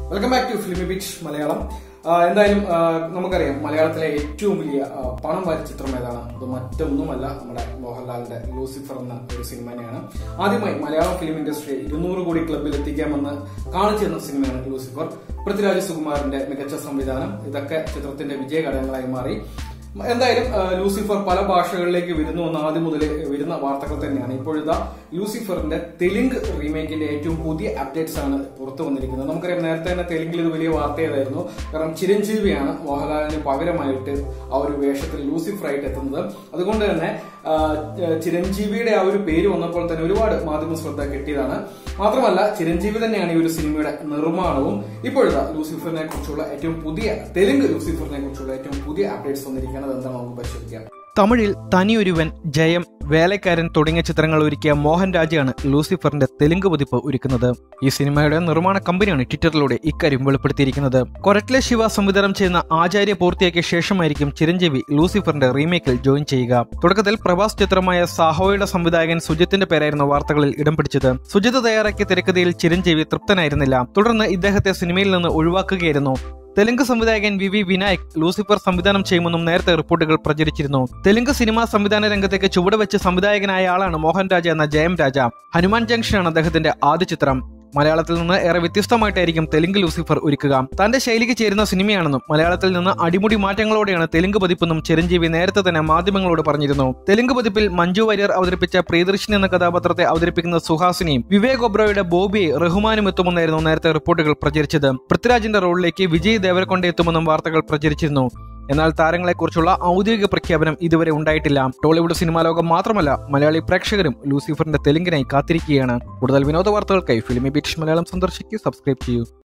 welcome back to Filmibeat Malayalam ആ, എന്തായാലും ആ, നമുക്കറിയാം മലയാളത്തിലെ ഏറ്റവും വലിയ ആ, പണം വാരി ചിത്രം ഏതാണ് അത് മറ്റൊന്നുമല്ല നമ്മുടെ മോഹൻലാലിന്റെ ലൂസിഫർ എന്ന ഒരു സിനിമ തന്നെയാണ് ആദ്യമായി മലയാളം ഫിലിം ഇൻഡസ്ട്രിയെ ഇരുന്നൂറ് കോടി ക്ലബിൽ എത്തിക്കാമെന്ന് കാണിച്ചു തന്ന സിനിമയാണ് ലൂസിഫർ പൃഥ്വിരാജ് സുകുമാരന്റെ മികച്ച സംവിധാനം ഇതൊക്കെ ചിത്രത്തിന്റെ വിജയ ഘടകങ്ങളായി മാറി എന്തായാലും ആ, ലൂസിഫർ പല ഭാഷകളിലേക്ക് വരുന്നു എന്ന് ആദ്യം മുതൽ വരുന്ന വാർത്തകൾ തന്നെയാണ് ഇപ്പോഴിതാ ലൂസിഫറിന്റെ തെലുങ്ക് റീമേക്കിന്റെ ഏറ്റവും പുതിയ അപ്ഡേറ്റ്സ് ആണ് പുറത്തു വന്നിരിക്കുന്നത് നമുക്കറിയാം നേരത്തെ തന്നെ തെലുങ്കിൽ ഇത് വലിയ വാർത്തയായിരുന്നു കാരണം ചിരഞ്ജീവിയാണ് മോഹൻലാലിന് പകരമായിട്ട് ആ ഒരു വേഷത്തിൽ ലൂസിഫർ ആയിട്ട് എത്തുന്നത് അതുകൊണ്ട് തന്നെ ആ, ചിരഞ്ജീവിയുടെ ആ ഒരു പേര് വന്നപ്പോൾ തന്നെ ഒരുപാട് മാധ്യമ ശ്രദ്ധ കിട്ടിയതാണ് മാത്രമല്ല ചിരഞ്ജീവി തന്നെയാണ് ഈ ഒരു സിനിമയുടെ നിർമ്മാണവും ഇപ്പോഴത്തെ ലൂസിഫറിനെ കുറിച്ചുള്ള ഏറ്റവും പുതിയ തെലുങ്ക് ലൂസിഫറിനെ കുറിച്ചുള്ള ഏറ്റവും പുതിയ അപ്ഡേറ്റ്സ് വന്നിരിക്കുന്നത് എന്താണ് നമുക്ക് പരിശോധിക്കാം തമിഴിൽ തനിയൊരുവൻ ജയം വേലക്കാരൻ തുടങ്ങിയ ചിത്രങ്ങൾ ഒരുക്കിയ മോഹൻ രാജയാണ് ലൂസിഫറിന്റെ തെലുങ്ക് പതിപ്പ് ഒരുക്കുന്നത് ഈ സിനിമയുടെ നിർമ്മാണ കമ്പനിയാണ് ട്വിറ്ററിലൂടെ ഇക്കാര്യം വെളിപ്പെടുത്തിയിരിക്കുന്നത് കൊരട്ലെ ശിവ സംവിധാനം ചെയ്യുന്ന ആചാര്യ പൂർത്തിയാക്കിയ ശേഷമായിരിക്കും ചിരഞ്ജീവി ലൂസിഫറിന്റെ റീമേക്കിൽ ജോയിൻ ചെയ്യുക തുടക്കത്തിൽ പ്രഭാസ് ചിത്രമായ സാഹോയുടെ സംവിധായകൻ സുജിത്തിന്റെ പേരായിരുന്നു വാർത്തകളിൽ ഇടം പിടിച്ചത് സുജിത് തയ്യാറാക്കിയ തിരക്കഥയിൽ ചിരഞ്ജീവി തൃപ്തനായിരുന്നില്ല തുടർന്ന് ഇദ്ദേഹത്തെ സിനിമയിൽ നിന്ന് ഒഴിവാക്കുകയായിരുന്നു തെലുങ്ക് സംവിധായകൻ വി വി വിനായക് ലൂസിഫർ സംവിധാനം ചെയ്യുമെന്നും നേരത്തെ റിപ്പോർട്ടുകൾ പ്രചരിച്ചിരുന്നു തെലുങ്ക് സിനിമാ സംവിധാന രംഗത്തേക്ക് ചുവടുവെച്ച് സംവിധായകനായ ആളാണ് മോഹൻ രാജ എന്ന ജയം രാജ ഹനുമാൻ ജംഗ്ഷനാണ് അദ്ദേഹത്തിന്റെ ആദ്യ ചിത്രം മലയാളത്തിൽ നിന്ന് ഏറെ വ്യത്യസ്തമായിട്ടായിരിക്കും തെലുങ്ക് ലൂസിഫർ ഒരുക്കുക തന്റെ ശൈലിക്ക് ചേരുന്ന സിനിമയാണെന്നും മലയാളത്തിൽ നിന്ന് അടിമുടി മാറ്റങ്ങളോടെയാണ് തെലുങ്ക് പതിപ്പെന്നും ചിരഞ്ജീവി നേരത്തെ തന്നെ മാധ്യമങ്ങളോട് പറഞ്ഞിരുന്നു തെലുങ്ക് പതിപ്പിൽ മഞ്ജു വാര്യർ അവതരിപ്പിച്ച പ്രിയദർശിനി എന്ന കഥാപാത്രത്തെ അവതരിപ്പിക്കുന്ന സുഹാസിനിയും വിവേക് ഒബ്രോയുടെ ബോബിയെ റഹ്മാനും എത്തുമെന്നായിരുന്നു നേരത്തെ റിപ്പോർട്ടുകൾ പ്രചരിച്ചത് പൃഥ്വിരാജിന്റെ റോളിലേക്ക് വിജയ് ദേവരക്കൊണ്ട എത്തുമെന്നും വാർത്തകൾ പ്രചരിച്ചിരുന്നു എന്നാൽ താരങ്ങളെക്കുറിച്ചുള്ള ഔദ്യോഗിക പ്രഖ്യാപനം ഇതുവരെ ഉണ്ടായിട്ടില്ല ടോളിവുഡ് സിനിമാ ലോകം മാത്രമല്ല മലയാളി പ്രേക്ഷകരും ലൂസിഫറിന്റെ തെലുങ്കിനായി കാത്തിരിക്കുകയാണ് കൂടുതൽ വിനോദ വാർത്തകൾക്കായി ഫിലിമി ബീറ്റ് മലയാളം സന്ദർശിക്കൂ സബ്സ്ക്രൈബ് ചെയ്യൂ